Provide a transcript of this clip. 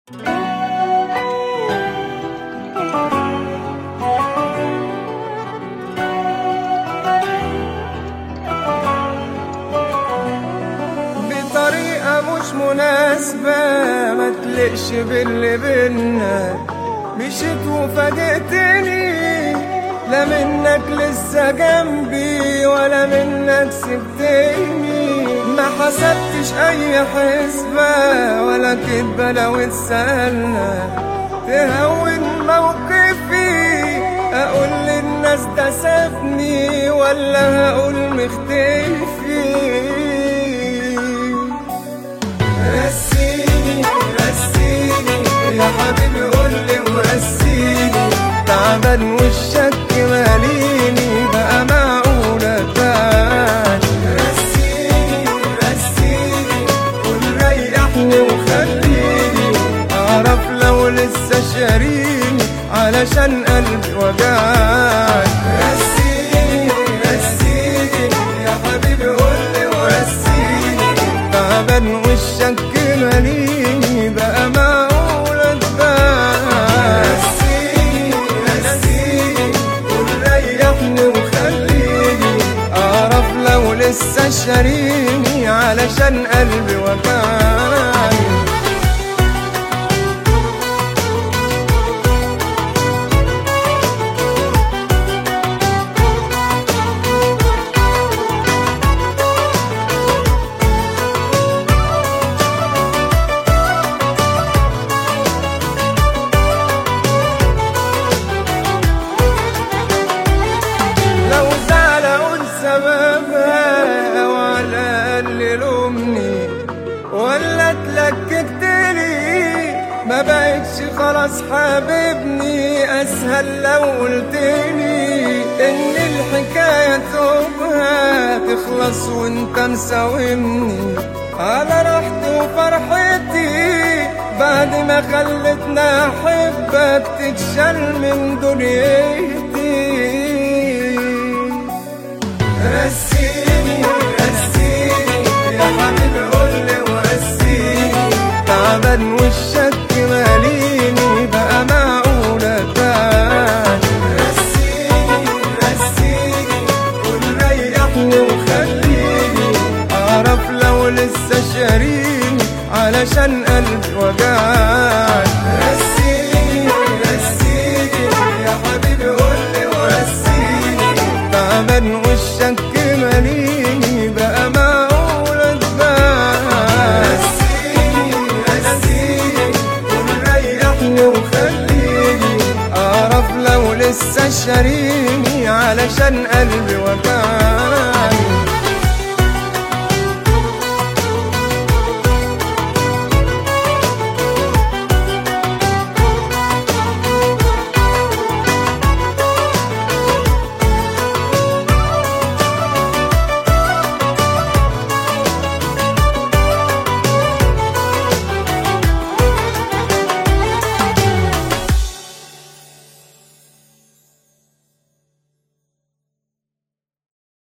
بطريقة مش مناسبة ما تلقش باللي بينا مشيت وفاجئتني لا منك لسه جنبي ولا منك سبتني ما حسبتش اي حسبة ولا كدبة لو اتسألنا تهون موقفي اقول للناس ده سابني ولا هقول مختفي رسيني رسيني يا حبيبي قولي ورسيني تعبان وشك ماليني بقى معقولة تاني رسيني رسيني قول ريحني وخليني أعرف لو لسه شاريني علشان قلبي وجعني رسيني رسيني يا حبيبي قولي ورسيني تعبان وشك ماليني بقى معقولة تبان رسيني رسيني قول ريحني وخليني أعرف لو لسه شاريني علشان قلبي وجعني لو زعل اقول سببها او على الاقل لومني ولا اتلككت لي ما بقتش خلاص حبيبني اسهل لو قلتلي ان الحكايه تبقى تخلص وانت مساومني على راحتي وفرحتي بعد ما خلتنا احبك تتشال من دنيتي رسيني رسيني يا حبيبي قولي ورسيني تعبان وشك ماليني بقى معقولة تاني رسيني رسيني قول ريحني وخليني أعرف لو لسه شاريني علشان قلبي وجعني رسيني رسيني يا حبيبي قولي ورسيني تعبان وشك ماليني بقى معقولة تبان رسيني رسيني قول ريحني وخليني أعرف لو لسه شاريني علشان قلبي وجعني